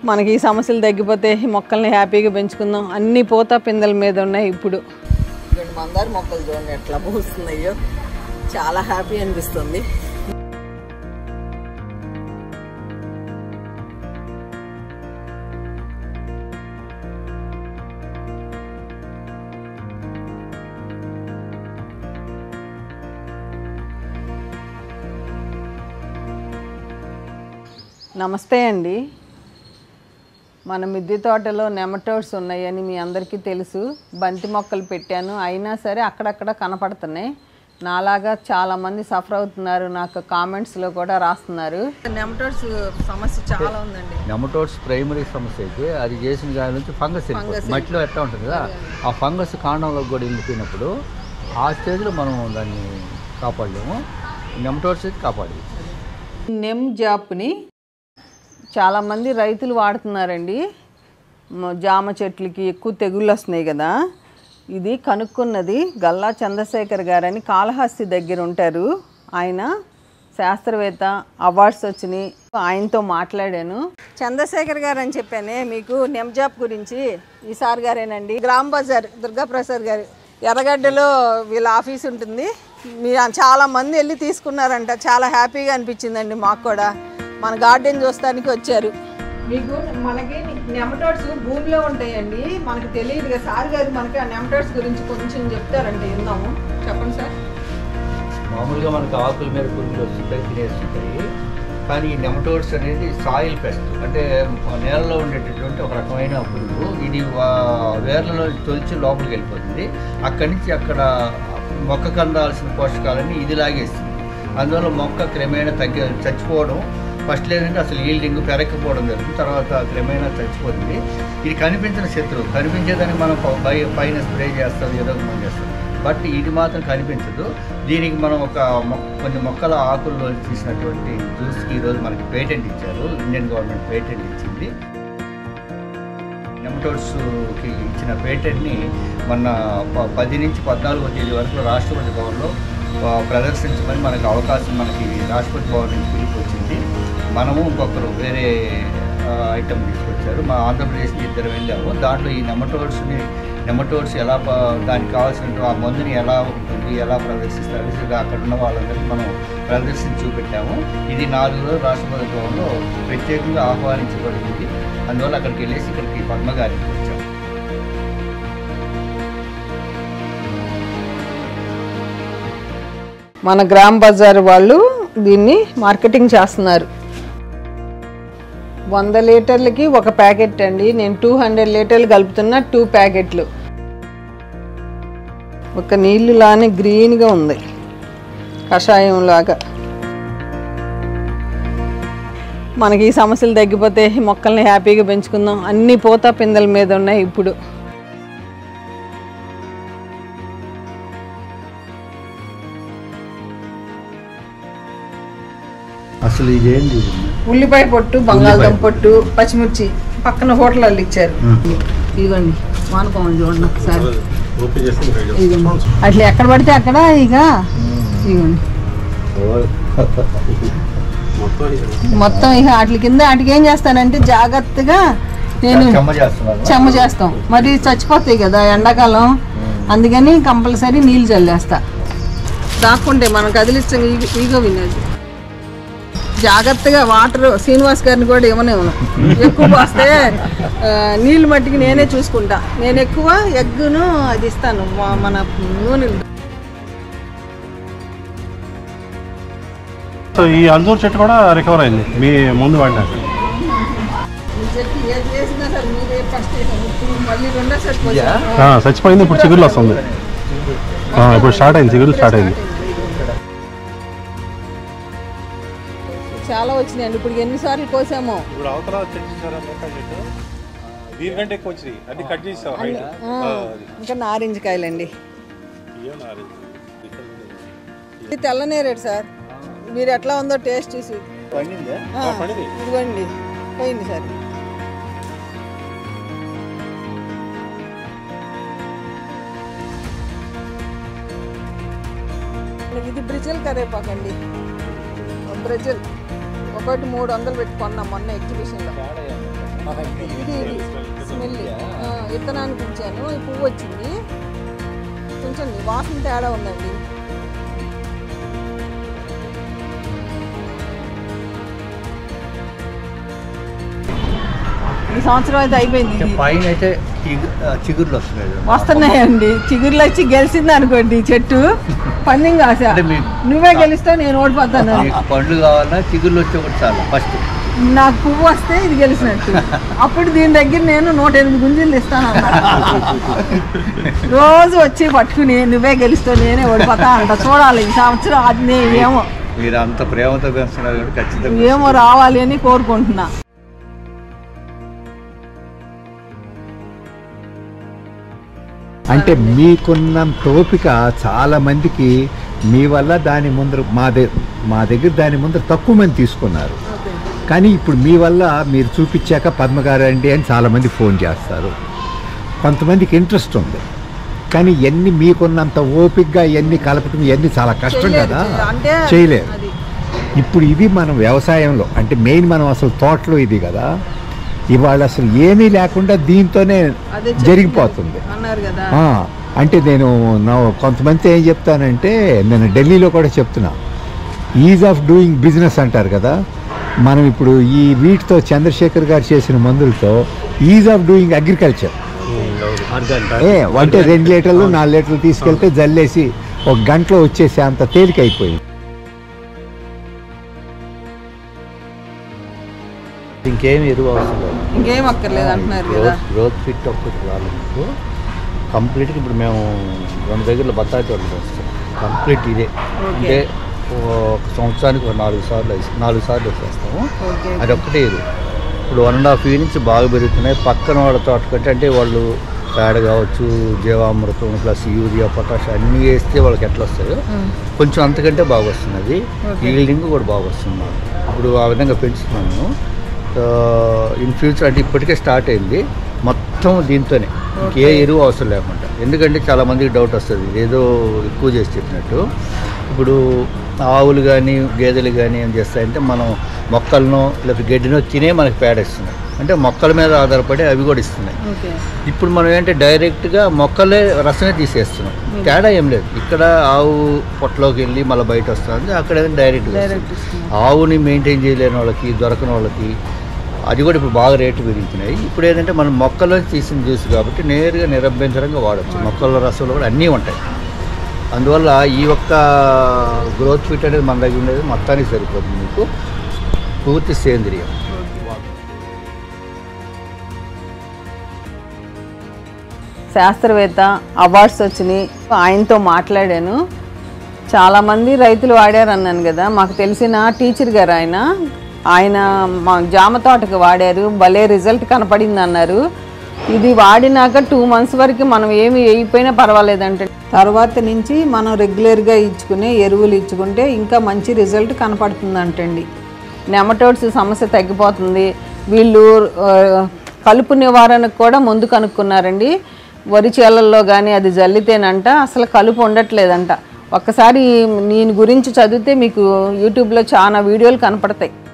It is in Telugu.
మనకి ఈ సమస్యలు తగ్గిపోతే ఈ మొక్కల్ని హ్యాపీగా పెంచుకుందాం అన్ని పూత పిందెల మీద ఉన్నాయి ఇప్పుడు రెండు మందార మొక్కలు చూడండి ఎట్లా పూస్తున్నాయో చాలా హ్యాపీ అనిపిస్తుంది నమస్తే అండి మన మిద్దె తోటలో నెమటోడ్స్ ఉన్నాయని మీ అందరికీ తెలుసు బంతి మొక్కలు పెట్టాను అయినా సరే అక్కడక్కడ కనపడుతున్నాయి నాలాగా చాలామంది సఫర్ అవుతున్నారు నాకు కామెంట్స్లో కూడా రాస్తున్నారు నెమటోడ్స్ సమస్య చాలా ఉందండి నెమటోడ్స్ ప్రైమరీ సమస్య అయితే అది చేసిన దాని నుంచి ఫంగస్ వెళ్ళిపోతుంది మట్టిలో ఎట్లా ఉంటుంది కదా ఆ ఫంగస్ కాండంలో కూడా వెళ్ళిపోయినప్పుడు ఆ స్టేజ్లో మనం దాన్ని కాపాడలేము నెమటోడ్స్ అయితే కాపాడేది నెమ్ జాప్ని చాలామంది రైతులు వాడుతున్నారండి మ- జామ చెట్లకి ఎక్కువ తెగుళ్ళు వస్తున్నాయి కదా ఇది కనుక్కున్నది గల్లా చంద్రశేఖర్ గారని కాళహస్తి దగ్గర ఉంటారు ఆయన శాస్త్రవేత్త అవార్డ్స్ వచ్చినాయి ఆయనతో మాట్లాడాను చంద్రశేఖర్ గారు అని చెప్పానే మీకు నెమ్జాప్ గురించి ఈసారి గారేనండి గ్రామ్ బజార్ దుర్గాప్రసాద్ గారు ఎర్రగడ్డలో వీళ్ళ ఆఫీస్ ఉంటుంది మీరు చాలా మంది వెళ్ళి తీసుకున్నారంట చాలా హ్యాపీగా అనిపించిందండి మాకు కూడా మన గార్డెన్ చూస్తానికి వచ్చారు మీకు మనకి నెమటోడ్స్ భూమిలో ఉంటాయండి మనకు తెలియదు కదా సార్ గారు మనకి ఆ నెమటోడ్స్ గురించి కొంచెం చెప్తారండి విందాము చెప్పండి సార్ మామూలుగా మనకు ఆకుల మీద పురుగులు వస్తుంటాయి తినేస్తుంటాయి కానీ ఈ నెమటోడ్స్ అనేది సాయిల్ పెస్ట్ అంటే నేలలో ఉండేటటువంటి ఒక రకమైన పురుగు ఇది వా- వేర్లలో తొలిచి లోపలికి వెళ్ళిపోతుంది అక్కడి నుంచి అక్కడ మొక్కకు అందాల్సిన పోషకాలని ఇది లాగేస్తుంది అందువల్ల మొక్క క్రమేణా తగ్గి చచ్చిపోవడం ఫస్ట్ లేదంటే అసలు ఈల్డింగ్ పెరగకపోవడం జరుగుతుంది తర్వాత క్రమేణా చచ్చిపోతుంది ఇది కనిపించిన శత్రువు కనిపించేదానికి మనం ప- పై పైన స్ప్రే చేస్తాం ఏదో ఒక మనం చేస్తాం బట్ ఇది మాత్రం కనిపించదు దీనికి మనం ఒక మొ- కొన్ని మొక్కల ఆకుల్లో తీసినటువంటి జ్యూస్కి ఈరోజు మనకి పేటెంట్ ఇచ్చారు ఇండియన్ గవర్నమెంట్ పేటెంట్ ఇచ్చింది నెమటోడ్స్కి ఇచ్చిన పేటెంట్ని మొన్న ప- పది నుంచి పద్నాలుగో తేదీ వరకు రాష్ట్రపతి భవన్లో ఆ, ప్రదర్శించమని మనకు అవకాశం మనకి రాష్ట్రపతి భవన్ నుంచి పిలుపు వచ్చింది మనము ఇంకొకరు వేరే ఐటమ్ తీసుకొచ్చారు మా ఆంధ్రప్రదేశ్ ఇద్దరు వెళ్ళాము దాంట్లో ఈ నెమటోడ్స్ని నెమటోడ్స్ ఎలా ప- దానికి కావాల్సిన ఆ మందుని ఎలా ఉంటుంది ఎలా ప్రదర్శిస్తారు ఇది అక్కడ ఉన్న వాళ్ళందరికీ మనం ప్రదర్శించి చూపెట్టాము ఇది నాలుగు రోజులు రాష్ట్రపతి భవన్లో ప్రత్యేకంగా ఆహ్వానించబడింది అందువల్ల అక్కడికి వెళ్ళేసి ఇక్కడికి పద్మగారికి వచ్చాము మన గ్రామ్ బజార్ వాళ్ళు దీన్ని మార్కెటింగ్ చేస్తున్నారు వంద లీటర్లకి ఒక ప్యాకెట్ అండి నేను టూ హండ్రెడ్ లీటర్లు కలుపుతున్న టూ ప్యాకెట్లు ఒక నీళ్ళు లానే గ్రీన్గా ఉంది కషాయం లాగా మనకి ఈ సమస్యలు తగ్గిపోతే ఈ మొక్కల్ని హ్యాపీగా పెంచుకుందాం అన్ని పూత పిందెల మీద ఉన్నాయి ఇప్పుడు అసలు ఇదేంది ఉల్లిపాయ పొట్టు బంగాళదుంప పొట్టు పచ్చిమిర్చి పక్కన హోటల్ వాళ్ళు ఇచ్చారు ఇదిగోండి మానుకోమని చూడండి ఒకసారి ఇదిగోండి అట్లా ఎక్కడ పడితే అక్కడ ఇక ఇదిగోండి మొత్తం ఇక వాటి కింద వాటికి ఏం చేస్తానంటే జాగ్రత్తగా నేను చెమ్మ చేస్తున్నారు చెమ్మ చేస్తాం మరి చచ్చిపోతాయి కదా ఎండాకాలం అందుకని కంపల్సరీ నీళ్ళు చల్లేస్తా దాక్కుంటే మనం కదిలిస్తాం ఈగ- ఈగ వినేది జాగ్రత్తగా వాటర్ శ్రీనివాస్ గారిని కూడా ఇవ్వనివ్వను ఎక్కువ పోస్తే ఆ, నీళ్ళు మట్టికి నేనే చూసుకుంటా నేను ఎక్కువ ఎగ్గును అది ఇస్తాను మా- మన నూనె సో ఈ అంజూర్ చెట్టు కూడా రికవర్ అయింది మీ ముందు వాడినాక చెప్పి ఏది చేసినా సరే మీరే ఫస్ట్ ఇప్పుడు మళ్ళీ రెండోసారి పోసాను. ఇదా? ఆ, చచ్చిపోయింది ఇప్పుడు చిగుళ్ళు వస్తుంది ఆ, ఇప్పుడు స్టార్ట్ అయింది చిగుళ్ళు స్టార్ట్ అయింది చాలా వచ్చినాయండి ఇప్పుడు ఎన్నిసార్లు కోసామో ఇప్పుడు అవతల చెట్టు చూసారా మిరపకాయ చెట్టు దీనికంటే ఎక్కువ వచ్చినాయి అన్ని కట్ చేసావు హైట్ ఆ, ఇంకా నారింజ కాయలండి ఇది తెల్లనేరేడు సార్ మీరు ఎట్లా ఉందో టేస్ట్ చూసి పండిందే ఆ, ఇదిగోండి పోయింది సార్ ఇది బ్రిజిల్ కరేపాకండి బ్రిజిల్ ఒకటి మూడు వందలు పెట్టి కొన్నాం మొన్న ఎగ్జిబిషన్లో ఇది ఇది స్మెల్ ఆ, విత్తనానికి ఉంచాను ఈ పువ్వు వచ్చింది కొంచెం వాసన తేడా ఉందండి ఈ సంవత్సరం అయితే అయిపోయింది ఇది. పైన అయితే చిగు- ఆ, చిగుర్లు వస్తున్నాయి చూడండి. వస్తున్నాయండి చిగుర్లు వచ్చి గెలిచింది అనుకోండి ఈ చెట్టు పందింగ్ ఆశ అంటే మీ- నువ్వే గెలిస్తావు నేను ఓడిపోతాను మీకు పండ్లు కావాలన్నా చిగుర్లు వచ్చి ఒకటి చాలు ఫస్ట్ నాకు పువ్వు వస్తే ఇది గెలిచినట్టు అప్పుడు దీని దగ్గర నేను నూట ఎనిమిది గుంజీలు ఇస్తాను రోజు వచ్చి పట్టుకుని నువ్వే గెలుస్తావు నేనే ఓడిపోతా అంట చూడాలి ఈ సంవత్సరం అది నేను ఏమో మీరు అంత ప్రేమతో పెంచుతున్నారు కాబట్టి ఖచ్చితంగా ఏమో రావాలి అని కోరుకుంటున్నా అంటే మీకున్నంత ఓపిక చాలా మందికి మీ వల్ల దాని ముందర మా దగ్గర మా దగ్గర దాని ముందర తక్కువ మంది తీసుకున్నారు కానీ ఇప్పుడు మీ వల్ల మీరు చూపించాక పద్మగారు అండి అని చాలామంది ఫోన్ చేస్తారు కొంతమందికి ఇంట్రెస్ట్ ఉంది కానీ ఎన్ని మీకున్నంత ఓపికగా ఎన్ని కలపటం ఇవన్నీ చాలా కష్టం చేయలేరు, కదా చేయ- అంటే చేయలేరు అది ఇప్పుడు ఇది మనం వ్యవసాయంలో అంటే మెయిన్ మనం అసలు తోటలో ఇది కదా ఇవాళ అసలు ఏమీ లేకుండా దీంతోనే అదే చెప్తున్నారు. జరిగిపోతుంది అన్నారు కదా ఆ, అంటే నేను నా కొంతమంది ఏం చెప్తానంటే నేను ఢిల్లీలో కూడా చెప్తున్నా ఈజ్ ఆఫ్ డూయింగ్ బిజినెస్ అంటారు కదా మనం ఇప్పుడు ఈ వీటితో చంద్రశేఖర్ గారు చేసిన మందులతో ఈజ్ ఆఫ్ డూయింగ్ అగ్రికల్చర్ ఏ అంటే రెండు లీటర్లు నాలుగు లీటర్లు తీసుకెళ్తే జల్లేసి ఒక గంటలో వచ్చేసి అంత తేలిక అయిపోయింది ఇంకేం ఎరువు అవసరం లేదు ఇంకేం అక్కర్లేదు అంటున్నారు కదా గ్రోత్ గ్రోత్ ఫిట్ ఒక్కటి రాలేదు మీకు కంప్లీట్గా ఇప్పుడు మేము రెండు దగ్గర బత్తాయి తోటలు వేస్తాం కంప్లీట్ ఇదే అంటే ఒక సంవత్సరానికి ఒక నాలుగు సార్లు వేసి నాలుగు సార్లు వేసేస్తాము ఓకే అది ఒక్కటే ఇది ఇప్పుడు వన్ అండ్ హాఫ్ ఇయర్ నుంచి బాగా పెరుగుతున్నాయి పక్కన వాళ్ళ తోట కంటే అంటే వాళ్ళు పేడ కావచ్చు జీవామృతం ప్లస్ యూరియా పొటాష్ అన్నీ వేస్తే వాళ్ళకి ఎట్లా వస్తాయో కొంచెం అంతకంటే బాగా వస్తున్నది ఈల్డింగ్ కూడా బాగా వస్తుంది మాకు. ఇప్పుడు ఆ విధంగా పెంచుతున్నాను ఇన్ ఫ్యూచర్ అంటే ఇప్పటికే స్టార్ట్ అయింది మొత్తం దీంతోనే ఇంకే ఎరువు అవసరం లేకుండా ఎందుకంటే చాలా మందికి డౌట్ వస్తుంది ఏదో ఎక్కువ చేసి చెప్పినట్టు ఇప్పుడు ఆవులు కానీ గేదెలు కానీ ఏం చేస్తాయంటే మనం మొక్కలను లేకపోతే గడ్డినో తినే మనకి పేడ ఇస్తున్నాయి అంటే మొక్కల మీద ఆధారపడి అవి కూడా ఇస్తున్నాయి ఓకే ఇప్పుడు మనం ఏంటంటే డైరెక్ట్గా మొక్కలే రసమే తీసేస్తున్నాం తేడా ఏం లేదు ఇక్కడ ఆవు పొట్టలోకి వెళ్ళి మళ్ళీ బయట వస్తుంది అక్కడ డైరెక్ట్ డైరెక్ట్ ఇస్తున్నాం ఆవుని మెయింటైన్ చేయలేని వాళ్ళకి దొరకని వాళ్ళకి అది కూడా ఇప్పుడు బాగా రేటు పెరుగుతున్నాయి ఇప్పుడు ఏంటంటే మనం మొక్కల్లో తీసిన జ్యూస్ కాబట్టి నేరుగా నిరభ్యంతరంగా వాడచ్చు మొక్కల రసంలో కూడా అన్నీ ఉంటాయి అందువల్ల ఈ ఒక్క గ్రోత్ ఫిట్ అనేది మన దగ్గర ఉండేది మొత్తానికి సరిపోతుంది మీకు పూర్తి సేంద్రియం శాస్త్రవేత్త అవార్డ్స్ వచ్చినాయి ఆయనతో మాట్లాడాను చాలామంది రైతులు వాడారు అన్నాను కదా మాకు తెలిసిన టీచర్ గారు ఆయన ఆయన మా జామ తోటకి వాడారు భలే రిజల్ట్ కనపడింది అన్నారు ఇది వాడినాక టూ మంత్స్ వరకు మనం ఏమి వేయిపోయినా పర్వాలేదంటే తర్వాత నుంచి మనం రెగ్యులర్గా ఇచ్చుకునే ఎరువులు ఇచ్చుకుంటే ఇంకా మంచి రిజల్ట్ కనపడుతుందంటండి నెమటోడ్స్ సమస్య తగ్గిపోతుంది వీళ్ళు ఆ, కలుపు నివారణకు కూడా ముందు కనుక్కున్నారండి వరి చేలల్లో కానీ అది జల్లితేనంట అసలు కలుపు ఉండట్లేదంట ఒక్కసారి దీని గురించి చదివితే మీకు యూట్యూబ్లో చాలా వీడియోలు కనపడతాయి